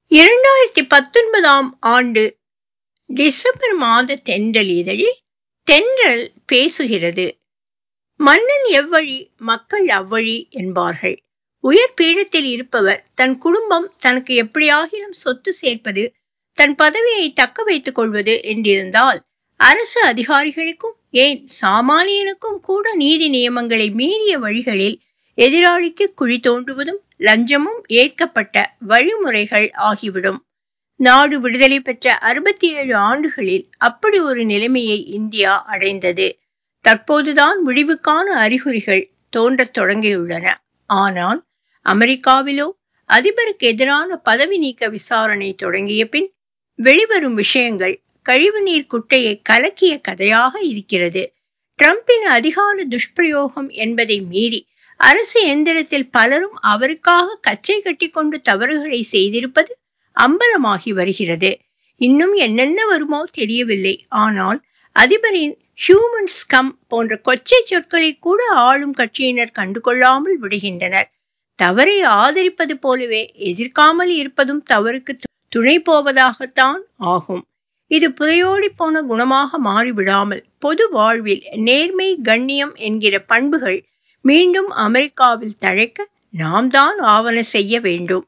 இரண்டாயிரத்தி பத்தொன்பதாம் ஆண்டு டிசம்பர் மாத தென்றல் இதழில் தென்றல் பேசுகிறது மன்னன் எவ்வழி மக்கள் அவ்வழி என்பார்கள் உயர் பீடத்தில் இருப்பவர் தன் குடும்பம் தனக்கு எப்படியாகிலும் சொத்து சேர்ப்பது தன் பதவியை தக்க வைத்துக் கொள்வது என்றிருந்தால் அரசு அதிகாரிகளுக்கும் ஏன் சாமானியனுக்கும் கூட நீதி நியமங்களை மீறிய வழிகளில் எதிராளிக்கு குழி தோண்டுவதும் லஞ்சமும் ஏற்கப்பட்ட வழிமுறைகள் ஆகிவிடும் நாடு விடுதலை பெற்ற அறுபத்தி ஏழு ஆண்டுகளில் அப்படி ஒரு நிலைமையை இந்தியா அடைந்தது தற்போதுதான் விடிவுக்கான அறிகுறிகள் தோன்றத் தொடங்கியுள்ளன ஆனால் அமெரிக்காவிலோ அதிபருக்கு எதிரான பதவி நீக்க விசாரணை தொடங்கிய பின் வெளிவரும் விஷயங்கள் கழிவுநீர் குட்டையை கலக்கிய கதையாக இருக்கிறது டிரம்பின் அதிகார துஷ்பிரயோகம் என்பதை மீறி அரசு எந்திரத்தில் பலரும் அவருக்காக கச்சை கட்டி கொண்டு தவறுகளை செய்திருப்பது அம்பலமாகி வருகிறது இன்னும் என்னென்ன வருமோ தெரியவில்லை ஆனால் அதிபரின் ஹியூமன் ஸ்கம் போன்ற கொச்சை சொற்களை கூட ஆளும் கட்சியினர் கண்டுகொள்ளாமல் விடுகின்றனர் தவறை ஆதரிப்பது போலவே எதிர்க்காமல் இருப்பதும் தவறுக்கு துணை போவதாகத்தான் ஆகும் இது புதையோடி போன குணமாக மாறிவிடாமல் பொது வாழ்வில் நேர்மை கண்ணியம் என்கிற பண்புகள் மீண்டும் அமெரிக்காவில் தழைக்க நாம் தான் ஆவண செய்ய வேண்டும்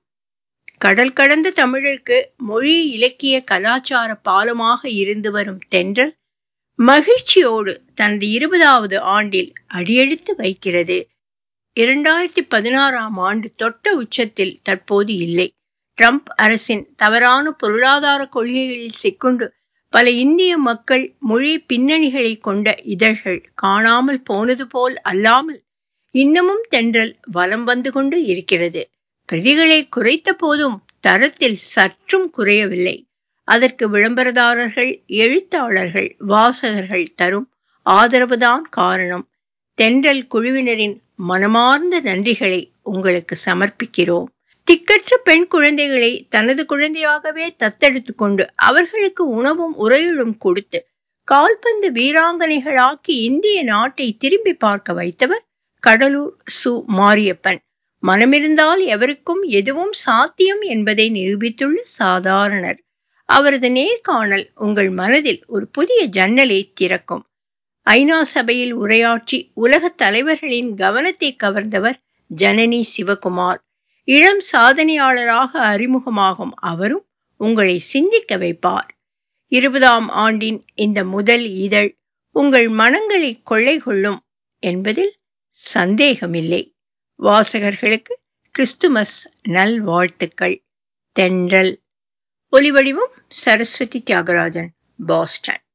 கடல் கடந்த தமிழருக்கு மொழி இலக்கிய கலாச்சார பாலமாக இருந்து வரும் தென்றல் மகிழ்ச்சியோடு தனது இருபதாவது ஆண்டில் அடியெடுத்து வைக்கிறது இரண்டாயிரத்தி பதினாறாம் ஆண்டு தொட்ட உச்சத்தில் தற்போது இல்லை ட்ரம்ப் அரசின் தவறான பொருளாதார கொள்கைகளில் சிக்குண்டு பல இந்திய மக்கள் மொழி பின்னணிகளை கொண்ட இதழ்கள் காணாமல் போனது போல் அல்லாமல் இன்னமும் தென்றல் வலம் வந்து கொண்டு இருக்கிறது பிரதிகளை குறைத்த போதும் தரத்தில் சற்றும் குறையவில்லை அதற்கு விளம்பரதாரர்கள் எழுத்தாளர்கள் வாசகர்கள் தரும் ஆதரவுதான் காரணம் தென்றல் குழுவினரின் மனமார்ந்த நன்றிகளை உங்களுக்கு சமர்ப்பிக்கிறோம் திக்கற்ற பெண் குழந்தைகளை தனது குழந்தையாகவே தத்தெடுத்து கொண்டு அவர்களுக்கு உணவும் உரையுளும் கொடுத்து கால்பந்து வீராங்கனைகளாக்கி இந்திய நாட்டை திரும்பி பார்க்க வைத்தவர் கடலூர் சு மாரியப்பன் மனமிருந்தால் எவருக்கும் எதுவும் சாத்தியம் என்பதை நிரூபித்துள்ள சாதாரணர் அவரது நேர்காணல் உங்கள் மனதில் ஒரு புதிய ஜன்னலை திறக்கும் ஐநா சபையில் உரையாற்றி உலக தலைவர்களின் கவனத்தை கவர்ந்தவர் ஜனனி சிவகுமார் இளம் சாதனையாளராக அறிமுகமாகும் அவரும் உங்களை சிந்திக்க வைப்பார் இருபதாம் ஆண்டின் இந்த முதல் இதழ் உங்கள் மனங்களை கொள்ளை கொள்ளும் என்பதில் சந்தேகமில்லை வாசகர்களுக்கு கிறிஸ்துமஸ் நல்வாழ்த்துக்கள் தென்றல் ஒலிவடிவம் சரஸ்வதி தியாகராஜன் பாஸ்டன்